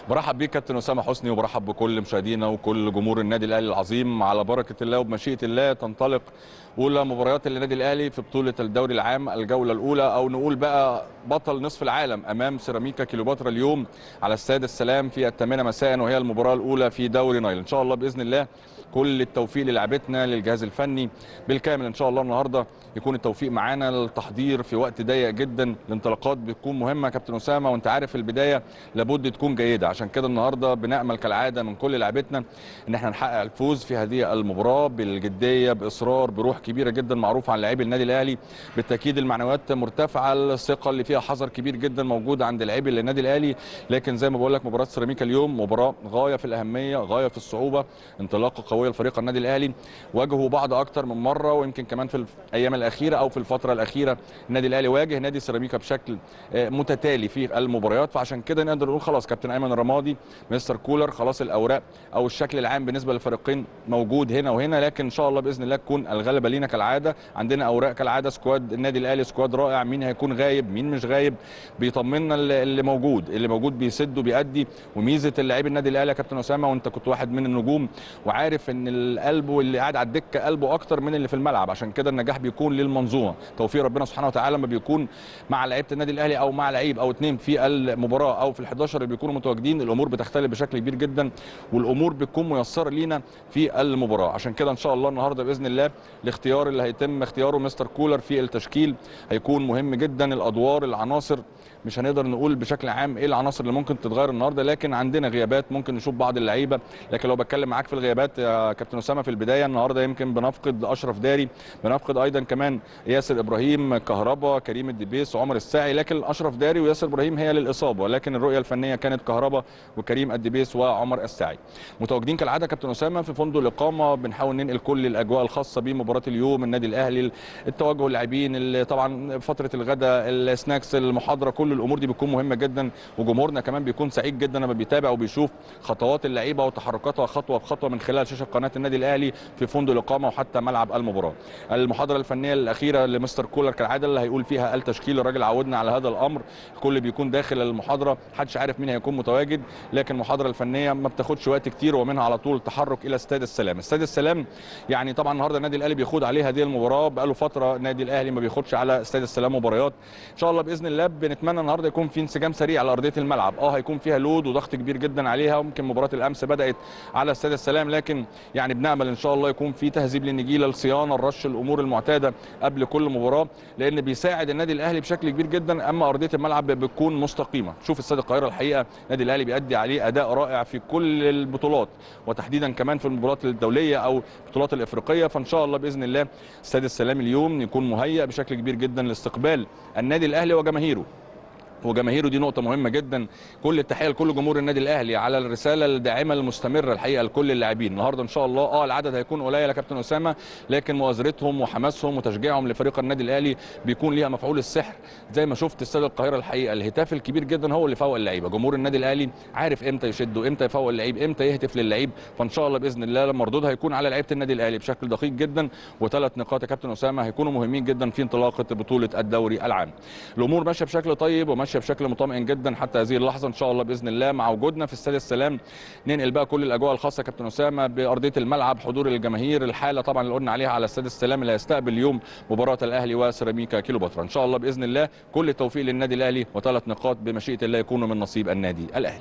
برحب بيك كابتن اسامه حسني وبرحب بكل مشاهدينا وكل جمهور النادي الاهلي العظيم على بركه الله وبمشيئه الله تنطلق اولى مباريات النادي الاهلي في بطوله الدوري العام الجوله الاولى او نقول بقى بطل نصف العالم امام سيراميكا كيلوباترا اليوم على استاد السلام في الثامنه مساء وهي المباراه الاولى في دوري نايل ان شاء الله باذن الله كل التوفيق للاعبتنا للجهاز الفني بالكامل ان شاء الله النهارده يكون التوفيق معانا للتحضير في وقت ضيق جدا الانطلاقات بتكون مهمه كابتن اسامه وانت عارف البدايه لابد تكون جيده عشان كده النهارده بنامل كالعاده من كل لاعبتنا ان احنا نحقق الفوز في هذه المباراه بالجديه باصرار بروح كبيره جدا معروفه عن لاعبي النادي الاهلي بالتاكيد المعنويات مرتفعه الثقه اللي فيها حذر كبير جدا موجود عند لاعبي النادي الاهلي لكن زي ما بقول لك مباراه سيراميكا اليوم مباراه غايه في الاهميه غايه في الصعوبه انطلاقه قويه لفريق النادي الاهلي واجهوا بعض اكتر من مره ويمكن كمان في الايام الاخيره او في الفتره الاخيره النادي الاهلي واجه نادي سيراميكا بشكل متتالي في المباريات فعشان كده نقدر نقول خلاص كابتن ايمن الرمادي مستر كولر خلاص الاوراق او الشكل العام بالنسبه للفريقين موجود هنا وهنا لكن ان شاء الله باذن الله تكون الغلبه لينا كالعاده عندنا اوراق كالعاده سكواد النادي الاهلي سكواد رائع مين هيكون غايب مين مش غايب بيطمنا اللي موجود اللي موجود بيسد وبيأدي وميزه اللاعب النادي الاهلي يا كابتن اسامه وانت كنت واحد من النجوم وعارف ان القلب واللي قاعد على الدكه قلبه اكتر من اللي في الملعب عشان كده النجاح بيكون للمنظومه توفيق ربنا سبحانه وتعالى لما بيكون مع لعيبه النادي الاهلي او مع لعيب او اثنين في المباراه او في ال11 اللي بيكونوا متواجدين الامور بتختلف بشكل كبير جدا والامور بتكون ميسره لينا في المباراه عشان كده ان شاء الله النهارده باذن الله الاختيار اللي هيتم اختياره مستر كولر في التشكيل هيكون مهم جدا الادوار العناصر مش هنقدر نقول بشكل عام ايه العناصر اللي ممكن تتغير النهارده لكن عندنا غيابات ممكن نشوف بعض اللعيبه لكن لو بتكلم معاك في الغيابات يا كابتن اسامه في البدايه النهارده يمكن بنفقد اشرف داري بنفقد ايضا كمان ياسر ابراهيم كهربا كريم الدبيس عمر الساعي لكن اشرف داري وياسر ابراهيم هي للاصابه لكن الرؤيه الفنيه كانت كهربا وكريم الدبيس وعمر الساعي متواجدين كالعاده كابتن اسامه في فندق الاقامه بنحاول ننقل كل الاجواء الخاصه بمباراه اليوم النادي الاهلي التوجه اللاعبين طبعا فتره الغداء السناكس المحاضره كل الامور دي بتكون مهمه جدا وجمهورنا كمان بيكون سعيد جدا لما بيتابع وبيشوف خطوات اللعيبه وتحركاتها خطوه بخطوه من خلال شاشه قناه النادي الاهلي في فندق الاقامه وحتى ملعب المباراه المحاضره الفنيه الاخيره لمستر كولر كالعاده اللي هيقول فيها التشكيل الراجل عودنا على هذا الامر الكل بيكون داخل المحاضره محدش عارف مين هيكون متواجد لكن المحاضره الفنيه ما بتاخدش وقت كتير ومنها على طول تحرك الى استاد السلام استاد السلام يعني طبعا النهارده النادي الاهلي بيخوض عليه هذه المباراه بقاله فتره النادي الاهلي ما بياخدش على استاد السلام مباريات ان شاء الله باذن الله بنتمنى النهارده يكون في انسجام سريع على ارضيه الملعب اه هيكون فيها لود وضغط كبير جدا عليها وممكن مباراه الامس بدات على استاد السلام لكن يعني بنامل ان شاء الله يكون في تهذيب للنجيله الصيانه الرش الامور المعتاده قبل كل مباراه لان بيساعد النادي الاهلي بشكل كبير جدا اما ارضيه الملعب بتكون مستقيمه شوف استاد القاهره الحقيقه النادي الاهلي بيأدي عليه اداء رائع في كل البطولات وتحديدا كمان في المباريات الدوليه او البطولات الافريقيه فان شاء الله باذن الله استاد السلام اليوم يكون مهيأ بشكل كبير جدا لاستقبال النادي الاهلي وجماهيره وجماهيره دي نقطة مهمة جدا كل التحية لكل جمهور النادي الأهلي على الرسالة الداعمة المستمرة الحقيقة لكل اللاعبين النهاردة إن شاء الله اه العدد هيكون قليل يا كابتن أسامة لكن مؤازرتهم وحماسهم وتشجيعهم لفريق النادي الأهلي بيكون ليها مفعول السحر زي ما شفت استاد القاهرة الحقيقة الهتاف الكبير جدا هو اللي فوق اللعيبة جمهور النادي الأهلي عارف إمتى يشد وإمتى يفوق اللعيب إمتى يهتف للعيب فإن شاء الله بإذن الله المردود هيكون على لعيبة النادي الأهلي بشكل دقيق جدا وثلاث نقاط يا كابتن أسامة هيكونوا مهمين جدا في انطلاقة بطولة الدوري العام الأمور ماشية بشكل طيب وماشية بشكل مطمئن جدا حتى هذه اللحظه ان شاء الله باذن الله مع وجودنا في استاد السلام ننقل بقى كل الاجواء الخاصه كابتن اسامه بارضيه الملعب حضور الجماهير الحاله طبعا اللي قلنا عليها على استاد السلام اللي هيستقبل اليوم مباراه الاهلي وسيراميكا كيلوباترا ان شاء الله باذن الله كل التوفيق للنادي الاهلي وثلاث نقاط بمشيئه الله يكونوا من نصيب النادي الاهلي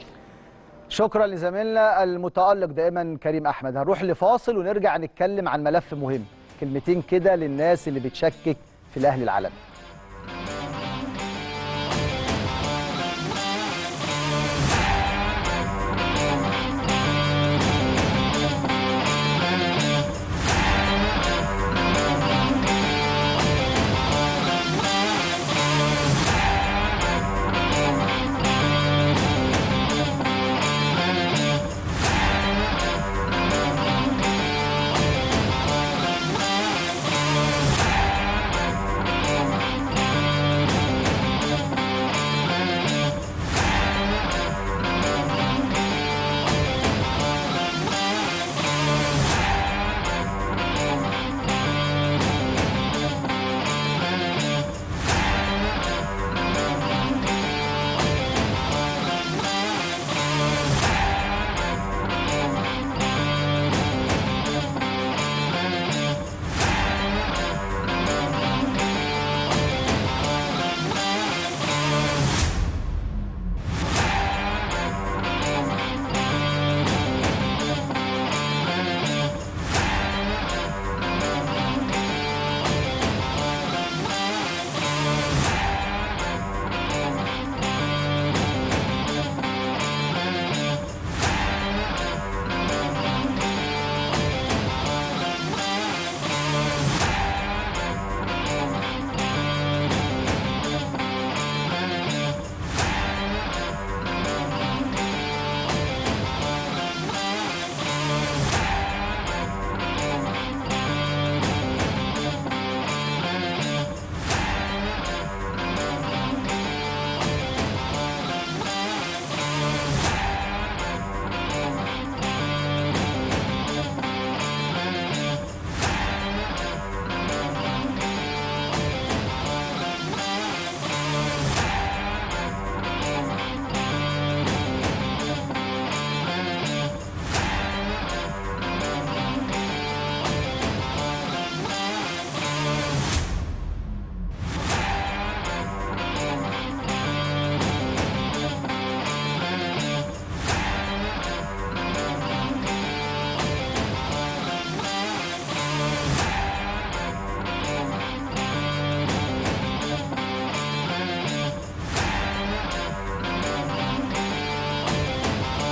شكرا لزميلنا المتالق دائما كريم احمد هنروح لفاصل ونرجع نتكلم عن ملف مهم كلمتين كده للناس اللي بتشكك في الاهلي العالمي